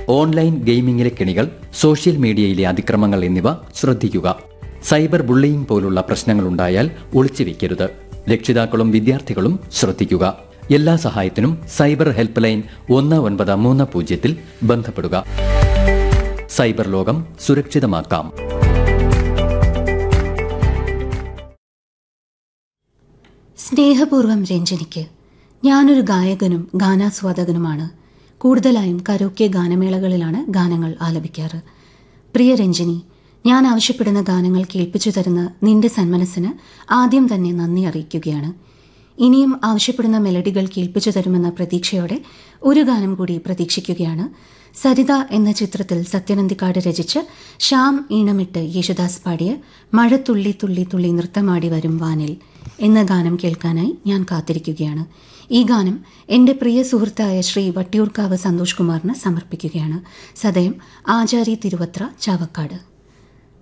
online ഗെയിമിംഗിലെ കെണികൾ social മീഡിയയിലെ അതിക്രമങ്ങൾ എന്നിവ ശ്രദ്ധിക്കുക സൈബർ ബുള്ളിയിങ് പോലുള്ള പ്രശ്നങ്ങളുണ്ടായാൽ ഒളിച്ചു വെക്കരുത് രക്ഷിതാക്കളും വിദ്യാർത്ഥികളും ശ്രദ്ധിക്കുക എല്ലാ സഹായത്തിനും സൈബർ ഹെൽപ്പ് ലൈൻ ഒന്ന് ഒൻപത് മൂന്ന് പൂജ്യത്തിൽ ബന്ധപ്പെടുക സൈബർ ലോകം സുരക്ഷിതമാക്കാം സ്നേഹപൂർവം രഞ്ജനിക്ക് ഞാനൊരു ഗായകനും ഗാനാസ്വാദകനുമാണ് കൂടുതലായും കരോക്കെ ഗാനമേളകളിലാണ് ഗാനങ്ങൾ ആലപിക്കാറ് പ്രിയ രഞ്ജനി ഞാൻ ആവശ്യപ്പെടുന്ന ഗാനങ്ങൾ കേൾപ്പിച്ചു തരുന്ന നിന്റെ സന്മനസ്സിന് ആദ്യം തന്നെ നന്ദി അറിയിക്കുകയാണ് ഇനിയും ആവശ്യപ്പെടുന്ന മെലഡികൾ കേൾപ്പിച്ചു തരുമെന്ന പ്രതീക്ഷയോടെ ഒരു ഗാനം കൂടി പ്രതീക്ഷിക്കുകയാണ് സരിത എന്ന ചിത്രത്തിൽ സത്യനന്ദിക്കാട് രചിച്ച് ശ്യാം ഈണമിട്ട് യേശുദാസ് പാടിയ മഴ തുള്ളി തുള്ളി തുള്ളി നൃത്തമാടി വരും വാനിൽ എന്ന ഗാനം കേൾക്കാനായി ഞാൻ കാത്തിരിക്കുകയാണ് ഈ ഗാനം എന്റെ പ്രിയ സുഹൃത്തായ ശ്രീ വട്ടിയൂർക്കാവ് സന്തോഷ് കുമാറിന് സമർപ്പിക്കുകയാണ് സദയം ആചാരി തിരുവത്ര ചാവക്കാട്